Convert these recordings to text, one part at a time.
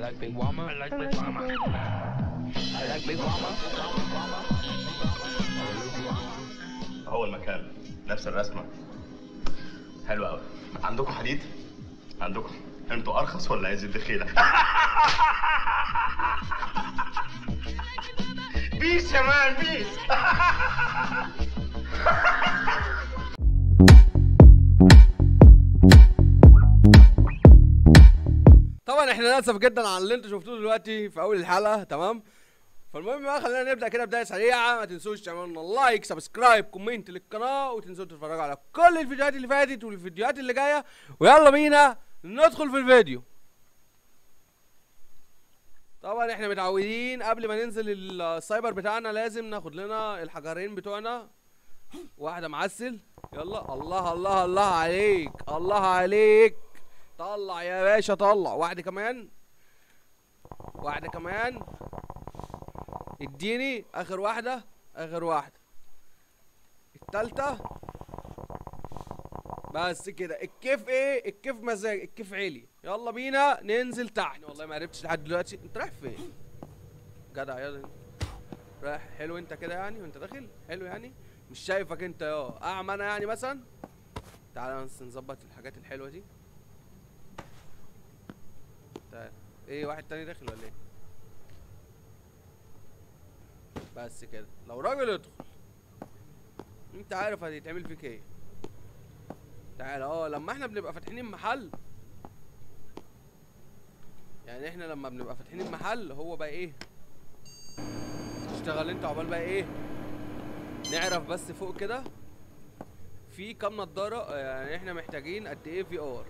like Big Mama. I like Big Mama. I like Big Mama. هو المكان نفس الرسمة حلو قوي عندكم حديد؟ عندكم انتوا ارخص ولا عايز الدخيلة؟ بيس يا مان بيس طبعا احنا ناسف جدا على اللي انتوا شفتوه دلوقتي في اول الحلقه تمام فالمهم بقى خلينا نبدا كده بدايه سريعه ما تنسوش تعملوا لنا لايك سبسكرايب كومنت للقناه وتنسوا تتفرجوا على كل الفيديوهات اللي فاتت والفيديوهات اللي جايه ويلا بينا ندخل في الفيديو طبعا احنا متعودين قبل ما ننزل السايبر بتاعنا لازم ناخد لنا الحجرين بتوعنا واحده معسل يلا الله الله الله عليك الله عليك طلع يا باشا طلع واحده كمان واحده كمان اديني اخر واحده اخر واحده التالتة بس كده الكيف ايه الكيف مزاج الكيف عالي يلا بينا ننزل تحت والله ما عرفتش لحد دلوقتي انت رايح فين جدع يلا رايح حلو انت كده يعني وانت داخل حلو يعني مش شايفك انت يا اعمى انا يعني مثلا تعالى بس نظبط الحاجات الحلوه دي تعال ايه واحد تاني داخل ولا ايه بس كده لو راجل ادخل انت عارف هتتعمل فيك ايه تعال اه لما احنا بنبقى فاتحين محل يعني احنا لما بنبقى فاتحين محل هو بقى ايه تشتغل انت عقبال بقى ايه نعرف بس فوق كده في كام نضاره يعني احنا محتاجين قد ايه في ار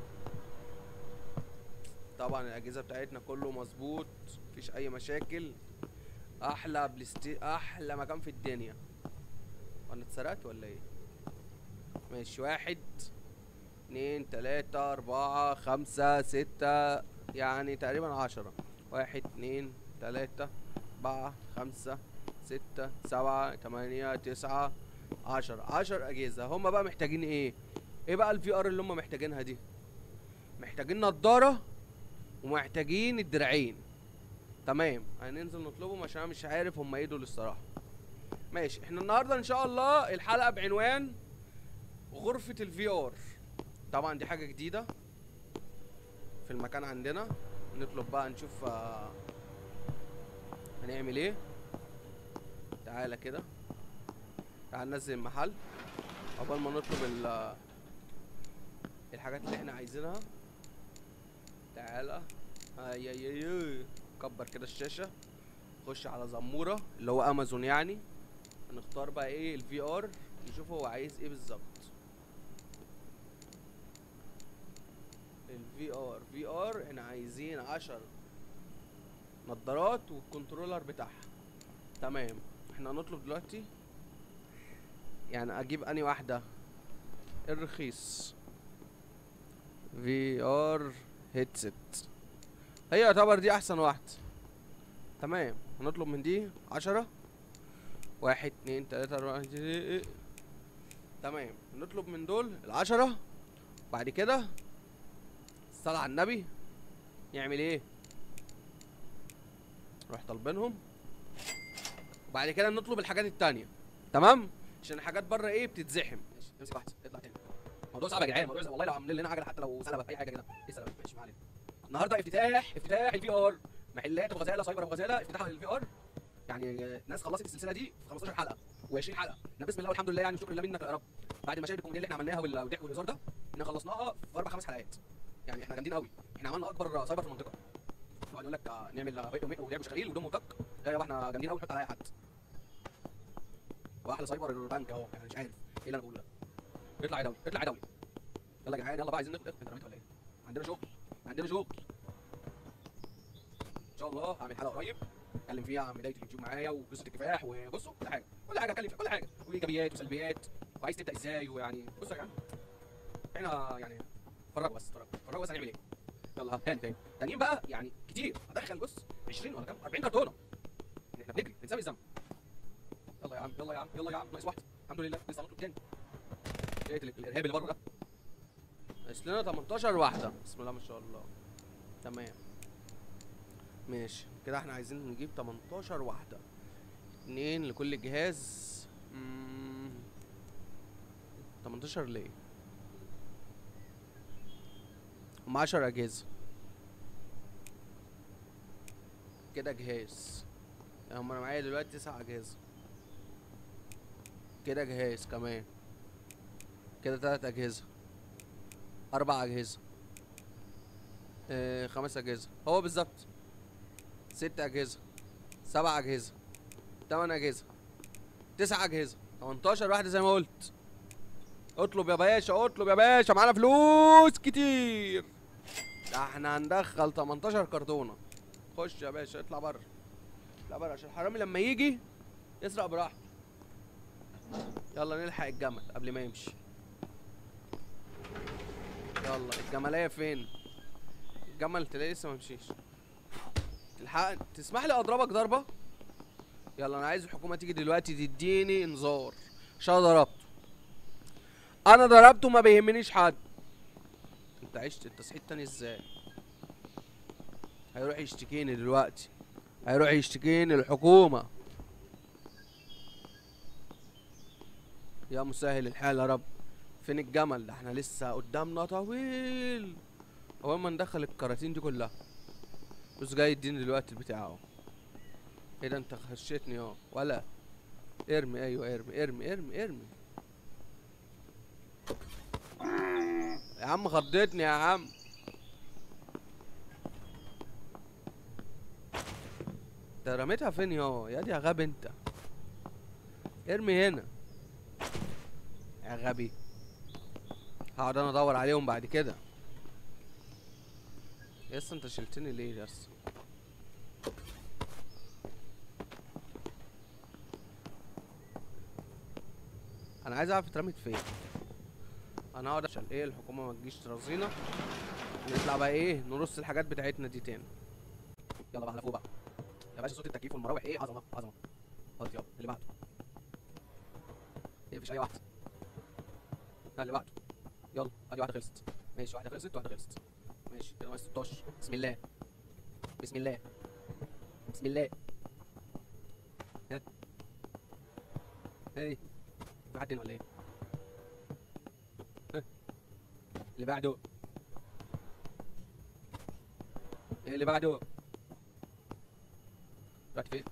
طبعا الاجهزه بتاعتنا كله مظبوط مفيش اي مشاكل احلى بلاستي احلى مكان في الدنيا انا اتسرقت ولا ايه ماشي واحد اتنين تلاتة اربعة خمسة ستة يعني تقريبا عشرة واحد اتنين تلاتة اربعة خمسة ستة سبعة تمانية تسعة عشرة عشر اجهزة هما بقى محتاجين ايه ايه بقى الفي ار اللي هما محتاجينها دي محتاجين نضارة ومحتاجين الدراعين تمام هننزل نطلبهم عشان انا مش عارف هم ايه دول الصراحه ماشي احنا النهارده ان شاء الله الحلقه بعنوان غرفه الفي ار طبعا دي حاجه جديده في المكان عندنا نطلب بقى نشوف آه، هنعمل ايه تعالى كده تعال ننزل المحل قبل ما نطلب ال الحاجات اللي احنا عايزينها تعالى اي اي اي اي. كبر كده الشاشه خش على زموره اللي هو امازون يعني هنختار بقى ايه الفي ار نشوف هو عايز ايه بالظبط الفي ار في ار احنا عايزين عشر نظارات والكنترولر بتاعها تمام احنا هنطلب دلوقتي يعني اجيب اني واحده الرخيص في ار هيدسيت هي يعتبر دي احسن واحده تمام هنطلب من دي عشرة واحد اتنين تلاتة اربعة تمام نطلب من دول العشرة بعد كده الصلاة على النبي يعمل ايه نروح طالبينهم وبعد كده نطلب الحاجات التانية تمام عشان الحاجات بره ايه بتتزحم ماشي امسك واحده اطلع تاني موضوع صعب يا جدعان موضوع والله لو عاملين لنا عجله حتى لو سلبت اي حاجه كده ايه سلبت ماشي ما علينا النهارده افتتاح افتتاح الفي ار محلات ابو غزاله سايبر ابو غزاله افتتاح الفي ار يعني ناس خلصت السلسله دي في 15 حلقه و20 حلقه احنا بسم الله والحمد لله يعني شكرا لله منك يا رب بعد المشاهد الكوميديه اللي احنا عملناها وال- والضحك والهزار ده احنا خلصناها في اربع خمس حلقات يعني احنا جامدين قوي احنا عملنا اكبر سايبر في المنطقه يقعد يقول لك آه، نعمل آه، بيت وميت ولعب وشغالين ودم وتك لا يابا احنا جامدين قوي نحط على اي حد واحلى سايبر البنك اهو يعني مش عارف ايه اللي انا بقوله ده اطلع يا دولي اطلع يا دولي يلا يا جدعان يلا بقى عايزين نخلق انت رميت ولا ايه عندنا شغل عندنا شغل ان شاء الله هعمل حلقه قريب اتكلم فيها عن بدايه اليوتيوب معايا وقصه الكفاح وبصوا كل حاجه كل حاجه اتكلم فيها كل حاجه وايجابيات وسلبيات وعايز تبدا ازاي ويعني بصوا يا جدعان احنا يعني فرجوا بس فرجوا فرجوا بس هنعمل ايه يلا تاني تاني تانيين بقى يعني كتير هدخل بص 20 ولا كام 40 كرتونه يعني احنا بنجري بنسابق الزمن يلا يا عم يلا يا عم يلا يا عم ناقص واحده الحمد لله لسه هنطلب تاني ايه الارهاب اللي بره ده ناقص لنا 18 واحده بسم الله ما شاء الله تمام ماشي كده احنا عايزين نجيب 18 واحدة اتنين لكل جهاز مم. 18 ليه هم 10 اجهزة كده جهاز يعني هم انا معايا دلوقتي تسع اجهزة كده جهاز كمان كده تلات اجهزة اربع اجهزة آه خمس اجهزة هو بالظبط ست اجهزة سبع اجهزة تمن اجهزة تسع اجهزة 18 واحدة زي ما قلت اطلب يا باشا اطلب يا باشا معانا فلوس كتير ده احنا هندخل 18 كرتونة خش يا باشا اطلع بره اطلع بره عشان الحرامي لما يجي يسرق براحته يلا نلحق الجمل قبل ما يمشي يلا الجمالية فين الجمل تلاقي لسه ما مشيش تلحق تسمح لي اضربك ضربة يلا انا عايز الحكومة تيجي دلوقتي تديني انذار عشان أنا ضربته انا ضربته ما بيهمنيش حد انت عشت التصحيح التاني ازاي هيروح يشتكيني دلوقتي هيروح يشتكيني الحكومة يا مسهل الحال يا رب فين الجمل ده احنا لسه قدامنا طويل اول ما ندخل الكراتين دي كلها بص جاي يديني دلوقتي البتاع اهو ايه ده انت خشيتني اهو ولا ارمي ايوه ارمي ارمي ارمي ارمي يا عم خضتني يا عم انت رميتها فين يا يا دي يا غبي انت ارمي هنا يا غبي هقعد انا ادور عليهم بعد كده يس انت شلتني ليه يس انا عايز اعرف اترمت فين انا هقعد عشان ايه الحكومه ما تجيش ترازينا نطلع بقى ايه نرص الحاجات بتاعتنا دي تاني يلا بقى على فوق بقى يا باشا صوت التكييف والمراوح ايه عظمه عظمه خلاص يلا اللي بعده ايه مفيش اي واحده ها اللي بعده يلا ادي واحده خلصت ماشي واحده خلصت واحده خلصت ماشي كده ناقص 16 بسم الله بسم الله بسم الله ها ايه في حد هنا ولا ايه ها اللي بعده ايه اللي بعده رحت فين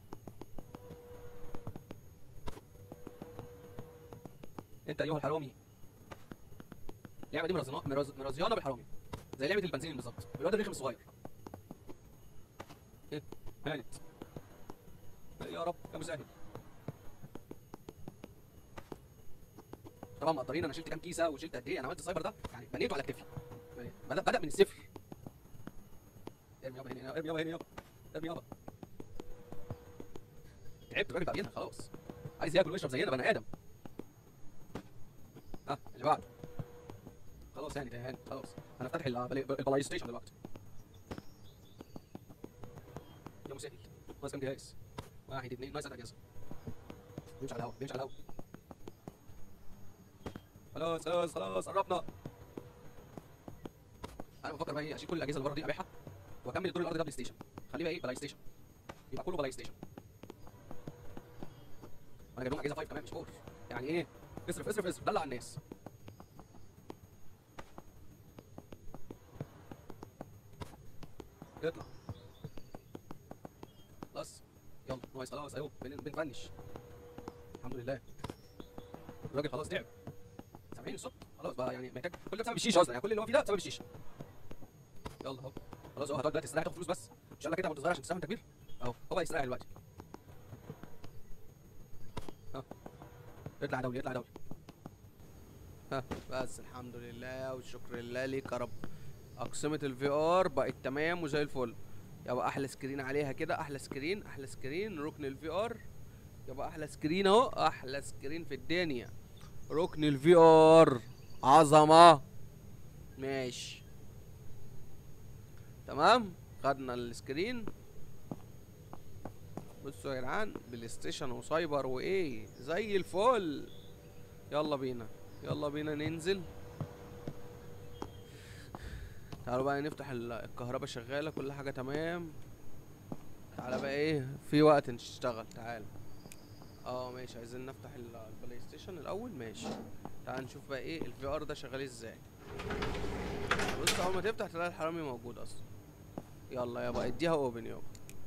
انت ايها الحرامي اللعبه دي مرزنا مرز... مرزيانه بالحرامي زي لعبه البنزين بالظبط الواد الرخم الصغير ايه هانت إيه يا رب يا مسهل طبعا مقدرين انا شلت كام كيسه وشلت قد ايه انا عملت السايبر ده يعني بنيته على كتفي بدا بدا من الصفر ارمي يابا هنا ارمي يابا هنا يابا ارمي يابا تعبت الراجل بقى بينها خلاص عايز ياكل ويشرب زينا بني ادم ها اللي بعده خلاص يعني تهاني خلاص انا فاتح البلاي البلاي ستيشن دلوقتي يا مسهل ناقص كام جهاز واحد اتنين ناقص ثلاث اجهزه بيمشي على الهوا بيمشي على الهوا خلاص خلاص خلاص قربنا انا بفكر بقى ايه اشيل كل الاجهزه اللي بره دي ابيعها واكمل الدور الارضي ده بلاي ستيشن خليه بقى ايه بلاي ستيشن يبقى كله بلاي ستيشن وانا جايب لهم اجهزه 5 كمان مش 4 يعني ايه اصرف اصرف اصرف دلع الناس اطلع خلاص يلا نايس خلاص اهو بن- بنفنش الحمد لله الراجل خلاص تعب سامعين الصوت خلاص بقى يعني محتاج كل ده بسبب الشيشه اصلا يعني كل اللي هو فيه ده بسبب الشيشه يلا اهو خلاص اهو هتقعد دلوقتي تستريح تاخد فلوس بس ان شاء الله كده وانت صغير عشان تستريح وانت كبير اهو هو بقى يستريح دلوقتي ها اطلع يا دولي اطلع يا دولي ها بس الحمد لله والشكر لله ليك يا رب اقسمة الفي ار بقت تمام وزي الفل يبقى احلى سكرين عليها كده احلى سكرين احلى سكرين ركن الفي ار يبقى احلى سكرين اهو احلى سكرين في الدنيا ركن الفي ار عظمه ماشي تمام خدنا السكرين بصوا يا جدعان بلاي ستيشن وسايبر وايه زي الفل يلا بينا يلا بينا ننزل تعالوا بقى نفتح ال- الكهرباء شغاله كل حاجه تمام تعالى بقى ايه في وقت نشتغل تعالى اه ماشي عايزين نفتح ال- البلاي ستيشن الاول ماشي تعال نشوف بقى ايه الفي ار ده شغال ازاي بص اول ما تفتح تلاقي الحرامي موجود اصلا يلا يابا اديها اوبن يابا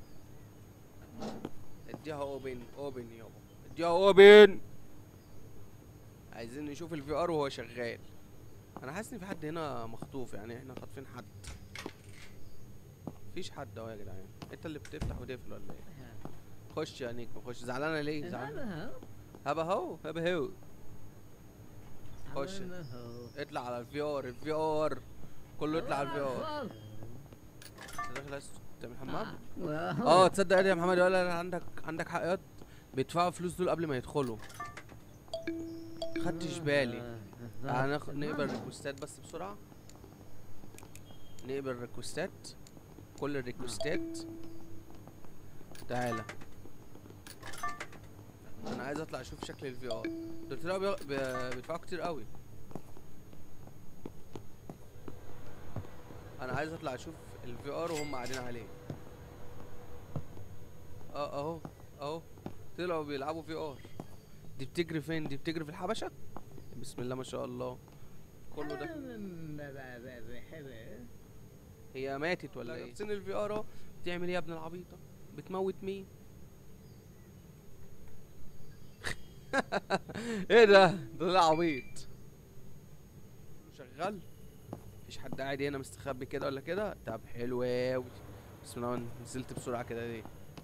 اديها اوبن اوبن يابا اديها اوبن عايزين نشوف الفي ار وهو شغال انا حاسس ان في حد هنا مخطوف يعني احنا خاطفين حد مفيش حد اهو يا جدعان انت اللي بتفتح وتقفل ولا ايه خش يا نجم خش زعلانه ليه زعلانه هبا هو هبا هو خش. اطلع على الفي ار الفي ار كله يطلع على الفي ار انت داخل عايز تعمل حمام اه تصدق يا محمد ولا عندك عندك حق ياض بيدفعوا فلوس دول قبل ما يدخلوا خدتش بالي تعال ناخد نقبل الريكوستات بس بسرعة نقبل الريكوستات كل الريكوستات تعالى انا عايز اطلع اشوف شكل الفي ار دول طلعوا بيغ- بي- بيدفعوا كتير قوي انا عايز اطلع اشوف الفي ار وهم قاعدين عليه اه اهو اهو طلعوا بيلعبوا في ار دي بتجري فين دي بتجري في الحبشه بسم الله ما شاء الله كله ده هي ماتت ولا ايه سن الفي ار اهو بتعمل ايه يا ابن العبيطه بتموت مين ايه ده ده طلع عبيط شغال مفيش حد قاعد هنا مستخبي كده ولا كده طب حلو اوي بسم الله نزلت بسرعه كده ليه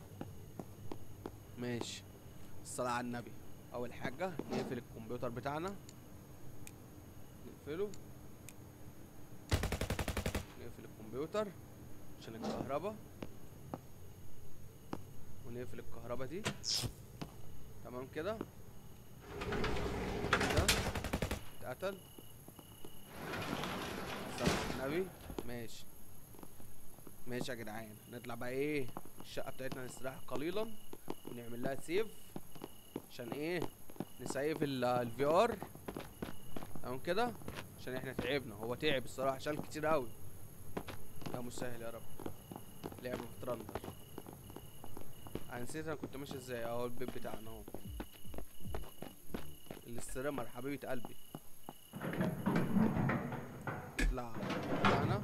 ماشي الصلاة على النبي أول حاجة نقفل الكمبيوتر بتاعنا نقفله نقفل الكمبيوتر عشان الكهرباء ونقفل الكهرباء دي تمام كده ده اتقتل الصلاة على النبي ماشي ماشي يا جدعان نطلع بقى ايه الشقة بتاعتنا نستريح قليلا ونعمل لها سيف عشان ايه نسيف الفي ار تمام كده عشان احنا تعبنا هو تعب الصراحه شال كتير قوي لا مش سهل يا رب لعبه بترندر انا نسيت انا كنت ماشي ازاي اهو البيت بتاعنا اهو الاستريمر حبيبه قلبي اطلع بتاعنا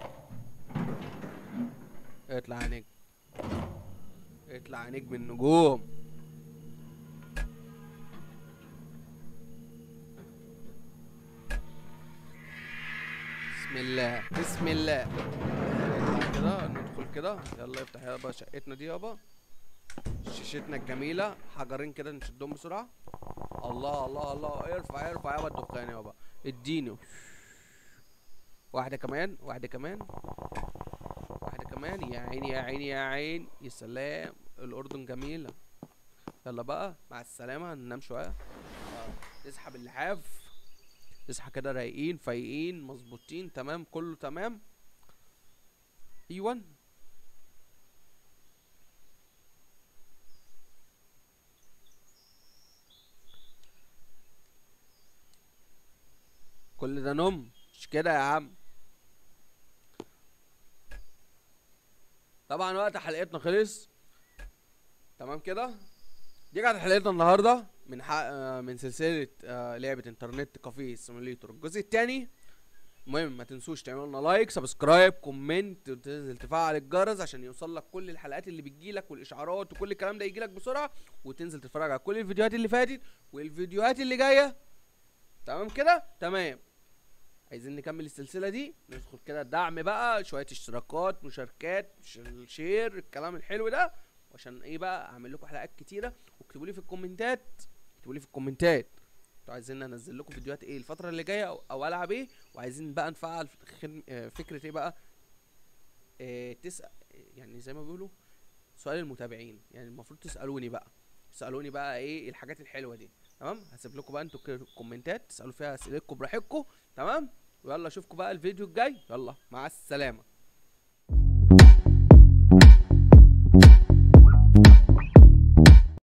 اطلع يا نجم اطلع يا نجم النجوم بسم الله بسم الله نطلع كده ندخل كده يلا افتح يابا شقتنا دي يابا شاشتنا الجميلة حجرين كده نشدهم بسرعة الله الله الله ارفع ارفع يابا الدخان يابا اديني واحدة كمان واحدة كمان واحدة كمان يا عيني يا عيني يا عين يا سلام الأردن جميلة يلا بقى مع السلامة ننام شوية آه، نسحب اللحاف نصحى كده رايقين فايقين مظبوطين تمام كله تمام ايوان كل ده نوم مش كده يا عم طبعا وقت حلقتنا خلص تمام كده دي كانت حلقتنا النهارده من حق آه، من سلسله آه، لعبه انترنت كافيه سيموليتور الجزء الثاني المهم ما تنسوش تعملوا لنا لايك سبسكرايب كومنت وتنزل تفعل الجرس عشان يوصل لك كل الحلقات اللي بتجيلك والاشعارات وكل الكلام ده يجيلك بسرعه وتنزل تتفرج على كل الفيديوهات اللي فاتت والفيديوهات اللي جايه تمام كده تمام عايزين نكمل السلسله دي ندخل كده الدعم بقى شويه اشتراكات مشاركات ش- شير الكلام الحلو ده وعشان ايه بقى اعمل لكم حلقات كتيره واكتبوا لي في الكومنتات اكتبوا لي في الكومنتات انتوا عايزين انزل لكم فيديوهات ايه الفتره اللي جايه او, أو العب ايه وعايزين بقى نفعل خدم... آه، فكره ايه بقى آه تسال يعني زي ما بيقولوا سؤال المتابعين يعني المفروض تسالوني بقى تسالوني بقى ايه الحاجات الحلوه دي تمام هسيب لكم بقى انتوا كده كومنتات تسالوا فيها اسئلتكم براحتكم تمام ويلا اشوفكم بقى الفيديو الجاي يلا مع السلامه